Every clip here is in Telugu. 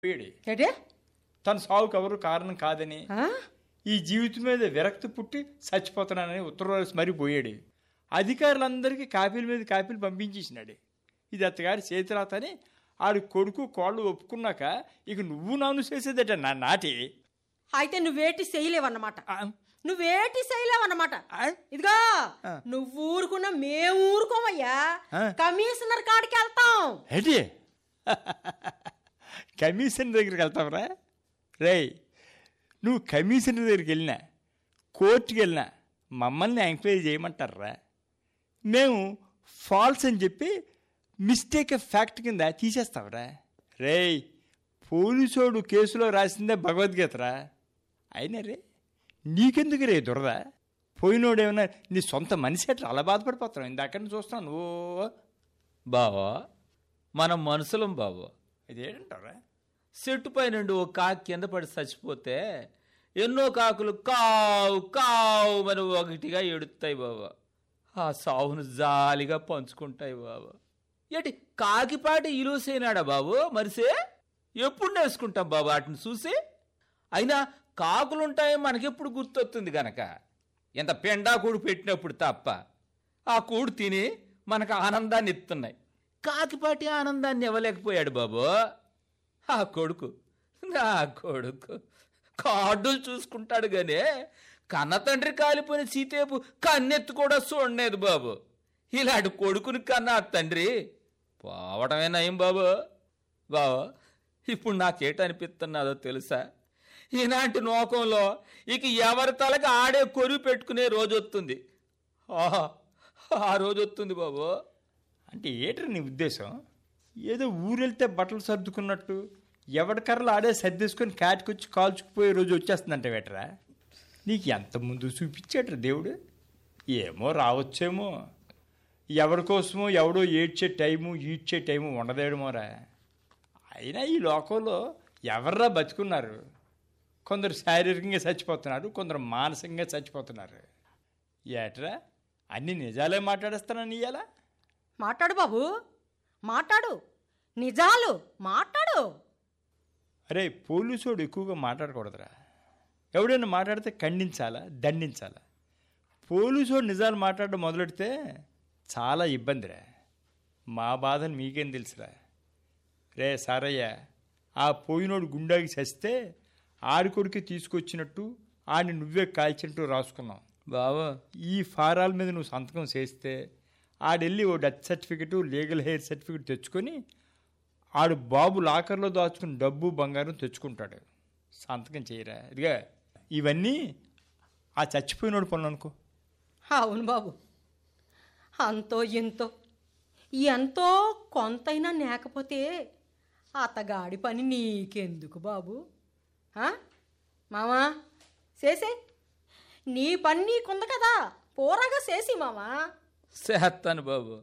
పోయాడు ఏంటే తన సావుకు ఎవరు కారణం కాదని ఆ? ఈ జీవితం మీద విరక్తి పుట్టి చచ్చిపోతున్నానని ఉత్తరం రాసి మరీ పోయాడు అధికారులందరికీ కాపీల మీద కాపీలు పంపించేసినాడు ఇది అత్తగారి చేతిరాత అని ఆడి కొడుకు కోళ్ళు ఒప్పుకున్నాక ఇక నువ్వు నాను చేసేదట నా నాటి అయితే నువ్వేటి చేయలేవన్నమాట ఆ, నువ్వేటి చేయలేవన్నమాట ఆ, ఇదిగో ఆ. నువ్వు ఊరుకున్న మేము ఊరుకోమయ్యా ఆ. కమిషనర్ కాడికి వెళ్తాం ఏంటి కమిషనర్ దగ్గరికి వెళ్తావురా రేయ్ నువ్వు కమిషనర్ దగ్గరికి వెళ్ళినా కోర్టుకి వెళ్ళినా మమ్మల్ని ఎంక్వైరీ చేయమంటారా మేము ఫాల్స్ అని చెప్పి మిస్టేక్ ఆఫ్ ఫ్యాక్ట్ కింద తీసేస్తావురా రేయ్ పోలీసోడు కేసులో రాసిందే భగవద్గీతరా అయినా రే నీకెందుకు రే దురద పోయినోడు ఏమన్నా నీ సొంత మనిషి అట్లా అలా బాధపడిపోతున్నావు ఇందాక నుంచి చూస్తున్నాను నువ్వు బావా మనం మనుషులం బావా ఇదేంటారా చెట్టు పై నుండి ఓ కాకి కింద పడి చచ్చిపోతే ఎన్నో కాకులు కావు కావు అని ఒకటిగా ఎడుతాయి బాబా ఆ సావును జాలిగా పంచుకుంటాయి బాబా ఏటి కాకిపాటి ఇలుసైనాడా బాబు మరిసే ఎప్పుడు నేర్చుకుంటాం బాబు వాటిని చూసి అయినా కాకులుంటాయి మనకెప్పుడు గుర్తొస్తుంది గనక ఎంత పెండా కూడు పెట్టినప్పుడు తప్ప ఆ కూడు తిని మనకు ఆనందాన్ని ఇస్తున్నాయి కాకిపాటి ఆనందాన్ని ఇవ్వలేకపోయాడు బాబు ఆ కొడుకు నా కొడుకు కార్డులు చూసుకుంటాడు గానే కన్న తండ్రి కాలిపోయిన సీతేపు కన్నెత్తు కూడా చూడలేదు బాబు ఇలాంటి కొడుకుని కన్నా ఆ తండ్రి పోవడమే నయం బాబు బాబు ఇప్పుడు నాకేటనిపిస్తున్నదో తెలుసా ఇలాంటి నోకంలో ఇక ఎవరి తలకి ఆడే కొరువు పెట్టుకునే రోజు వస్తుంది ఆహా ఆ రోజు వస్తుంది బాబు అంటే ఏట్రా నీ ఉద్దేశం ఏదో ఊరెళ్తే బట్టలు సర్దుకున్నట్టు ఎవడి కర్రలు ఆడే సర్దేసుకొని కాటికొచ్చి కాల్చుకుపోయే రోజు వచ్చేస్తుందంట వేటరా నీకు ఎంత ముందు చూపించాడ్రా దేవుడు ఏమో రావచ్చేమో ఎవరి కోసమో ఎవడో ఏడ్చే టైము ఈడ్చే టైము ఉండదేమోరా అయినా ఈ లోకంలో ఎవర్రా బతుకున్నారు కొందరు శారీరకంగా చచ్చిపోతున్నారు కొందరు మానసికంగా చచ్చిపోతున్నారు ఏట్రా అన్ని నిజాలే మాట్లాడేస్తానని ఇయ్యాలా మాట్లాడు బాబు మాట్లాడు నిజాలు మాట్లాడు అరే పోలీసోడు ఎక్కువగా మాట్లాడకూడదురా ఎవడైనా మాట్లాడితే ఖండించాలా దండించాలా పోలీసోడు నిజాలు మాట్లాడడం మొదలెడితే చాలా ఇబ్బందిరా మా బాధను మీకేం తెలుసురా రే సారయ్య ఆ పోయినోడు గుండాకి చస్తే ఆడి కొడుకు తీసుకొచ్చినట్టు ఆడిని నువ్వే కాల్చినట్టు రాసుకున్నాం బాబు ఈ ఫారాల మీద నువ్వు సంతకం చేస్తే ఆడెళ్ళి ఓ death certificate legal heir certificate తెచ్చుకొని ఆడు బాబు లాకర్లో దాచుకుని డబ్బు బంగారం తెచ్చుకుంటాడు సంతకం చేయరా ఇదిగా ఇవన్నీ ఆ చచ్చిపోయినోడు పనులు అనుకో అవును బాబు అంతో ఎంతో ఎంతో కొంతైనా లేకపోతే అతగాడి పని నీకెందుకు బాబు ఆ? మామా చేసే నీ పని నీకుంది కదా పోరాగా చేసి మామా చేస్తాను బాబు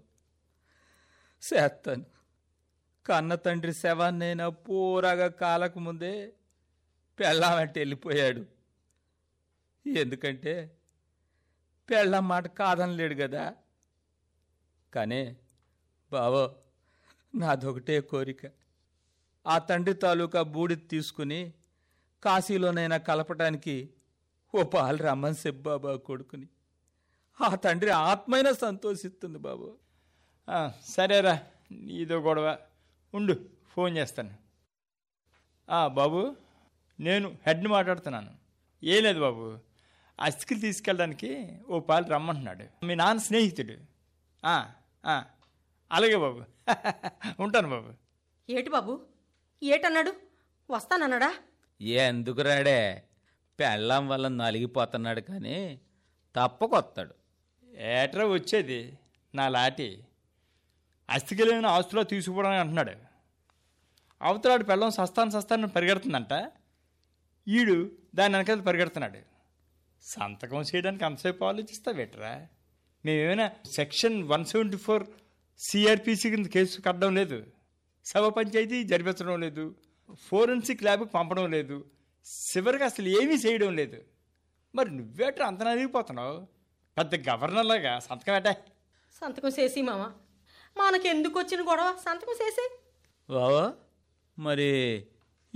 చేస్తాను కన్న తండ్రి శవాన్నైనా పూరగా కాలకు ముందే పెళ్ళామంటే వెళ్ళిపోయాడు ఎందుకంటే పెళ్ళం మాట కాదనలేడు కదా కానీ బావో నాదొకటే కోరిక ఆ తండ్రి తాలూకా బూడిద తీసుకుని కాశీలోనైనా కలపటానికి ఓ పాలు రమ్మని చెప్పు బాబా కొడుకుని ఆ తండ్రి ఆత్మైనా సంతోషిస్తుంది బాబు ఆ, సరేరా ఇదో గొడవ ఉండు ఫోన్ చేస్తాను ఆ, బాబు నేను హెడ్ని మాట్లాడుతున్నాను ఏం లేదు బాబు అస్థికి తీసుకెళ్ళడానికి ఓ పాలు రమ్మంటున్నాడు మీ నాన్న స్నేహితుడు ఆ, ఆ, అలాగే బాబు ఉంటాను బాబు ఏటి బాబు ఏటన్నాడు వస్తానన్నాడా ఎందుకు రాడే పెళ్ళం వల్ల నలిగిపోతున్నాడు కానీ తప్పకొస్తాడు ఏట్రా వచ్చేది నా లాటి అస్థికలేని ఆస్తులో తీసుకుపోవడానికి అంటున్నాడు అవతలాడు పెళ్ళం సస్తాను సస్తాను పరిగెడుతుందంట ఈడు దాని వెనకాల పరిగెడుతున్నాడు సంతకం చేయడానికి అంతసేపు ఆలోచిస్తావేట్రా మేమేమైనా section one seventy four CrPC కింద కేసు కట్టడం లేదు సభ పంచాయతీ జరిపించడం లేదు ఫోరెన్సిక్ ల్యాబ్కి పంపడం లేదు చివరికి అసలు ఏమీ చేయడం లేదు మరి నువ్వేట్రా అంత నలిగిపోతున్నావు పెద్ద గవర్నర్లాగా సంతకం ఏటా సంతకం చేసి మామ మనకెందుకు వచ్చిన గొడవ సంతకం చేసి బావా మరి